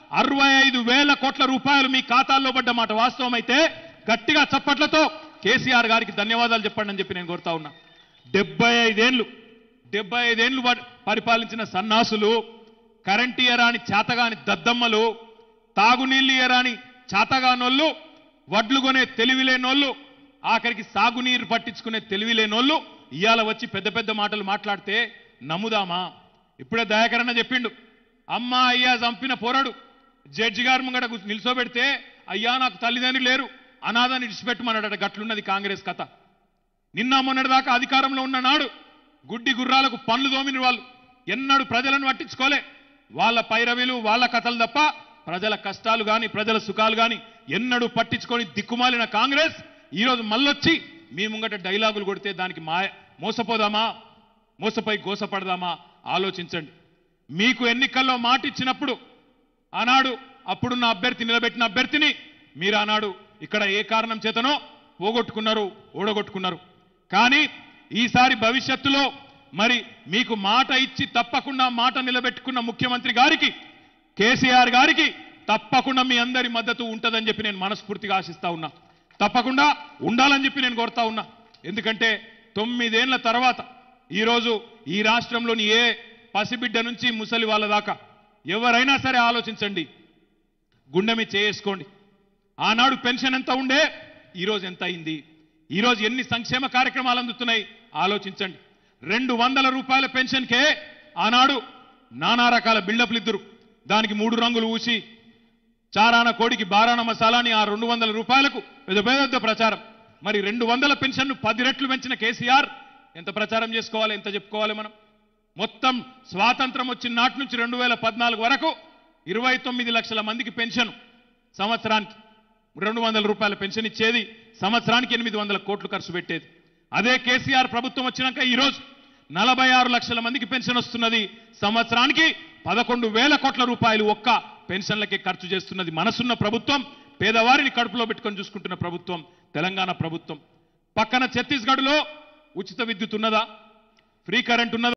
అరవై ఐదు వేల కోట్ల రూపాయలు మీ ఖాతాల్లో పడ్డ మాట వాస్తవం అయితే గట్టిగా చప్పట్లతో కేసీఆర్ గారికి ధన్యవాదాలు చెప్పండి అని చెప్పి నేను కోరుతా ఉన్నా డెబ్బై ఐదేళ్లు డెబ్బై ఐదేళ్లు ప- పరిపాలించిన సన్నాసులు కరెంట్ ఇయరాని చేతగాని దద్దమ్మలు తాగునీళ్ళు ఇయరాని చేతగానోళ్ళు వడ్లు కొనే తెలివిలేనోళ్ళు ఆఖరికి సాగునీరు పట్టించుకునే తెలివిలేనోళ్ళు ఇవాళ వచ్చి పెద్ద పెద్ద మాటలు మాట్లాడితే నమ్ముదామా ఇప్పుడే దయాకరణ చెప్పిండు అమ్మ అయ్యా చంపిన పోరాడు జడ్జి గారు ముంగట కూర్చో- నిల్చోబెడితే అయ్యా నాకు తల్లిదండ్రులు లేరు అనాథాన్ని ఇడిచిపెట్టమన్నాడట గట్లున్నది కాంగ్రెస్ కథ నిన్న మొన్నటిదాకా అధికారంలో ఉన్న నాడు గుడ్డి గుర్రాలకు పండ్లు దోమిన వాళ్ళు ఎన్నడూ ప్రజలను పట్టించుకోలే వాళ్ళ పైరవీలు వాళ్ళ కథలు తప్ప ప్రజల కష్టాలు గాని ప్రజల సుఖాలు గాని ఎన్నడూ పట్టించుకొని దిక్కుమాలిన కాంగ్రెస్ ఈరోజు మళ్ళొచ్చి మీ ముంగట డైలాగులు కొడితే దానికి మాయ మోసపోదామా మోసపై గోసపడదామా ఆలోచించండి మీకు ఎన్నికల్లో మాట ఇచ్చినప్పుడు ఆనాడు అప్పుడున్న అభ్యర్థి నిలబెట్టిన అభ్యర్థిని మీరు ఆనాడు ఇక్కడ ఏ కారణం చేతనో పోగొట్టుకున్నారు ఓడగొట్టుకున్నారు కానీ ఈసారి భవిష్యత్తులో మరి మీకు మాట ఇచ్చి తప్పకుండా మాట నిలబెట్టుకున్న ముఖ్యమంత్రి గారికి కేసీఆర్ గారికి తప్పకుండా మీ అందరి మద్దతు ఉంటుందని చెప్పి నేను మనస్ఫూర్తిగా ఆశిస్తా ఉన్నా తప్పకుండా ఉండాలని చెప్పి నేను కోరుతా ఉన్నా ఎందుకంటే తొమ్మిదేళ్ల తర్వాత ఈరోజు ఈ రాష్ట్రంలోని ఏ పసిబిడ్డ నుంచి ముసలి వాళ్ళ దాకా ఎవరైనా సరే ఆలోచించండి గుండె మీద చేసుకోండి ఆనాడు పెన్షన్ ఎంత ఉండే ఈరోజు ఎంత అయింది ఈరోజు ఎన్ని సంక్షేమ కార్యక్రమాలు అందుతున్నాయి ఆలోచించండి రెండు వందల రూపాయల పెన్షన్కే ఆనాడు నానా రకాల బిల్డప్లు ఇద్దరు దానికి మూడు రంగులు ఊసి చారాన కోడికి బారాన మసాలాని ఆ రెండు వందల రూపాయలకు పెద్ద పెద్ద ప్రచారం మరి రెండు వందల పెన్షన్ను పది రెట్లు పెంచిన కేసీఆర్ ఎంత ప్రచారం చేసుకోవాలి ఎంత చెప్పుకోవాలి మనం మొత్తం స్వాతంత్రం వచ్చిన నాటి నుంచి రెండు వేల పద్నాలుగు వరకు ఇరవై తొమ్మిది లక్షల మందికి పెన్షన్ సంవత్సరానికి రెండు వందల రూపాయల పెన్షన్ ఇచ్చేది సంవత్సరానికి ఎనిమిది వందల కోట్లు ఖర్చు పెట్టేది అదే కేసీఆర్ ప్రభుత్వం వచ్చినాక ఈ రోజు నలభై ఆరు లక్షల మందికి పెన్షన్ వస్తున్నది సంవత్సరానికి పదకొండు వేల కోట్ల రూపాయలు ఒక్క పెన్షన్లకే ఖర్చు చేస్తున్నది మనసున్న ప్రభుత్వం పేదవారిని కడుపులో పెట్టుకొని చూసుకుంటున్న ప్రభుత్వం తెలంగాణ ప్రభుత్వం పక్కన ఛత్తీస్గఢ్లో ఉచిత విద్యుత్ ఉన్నదా ఫ్రీ కరెంట్ ఉన్నదా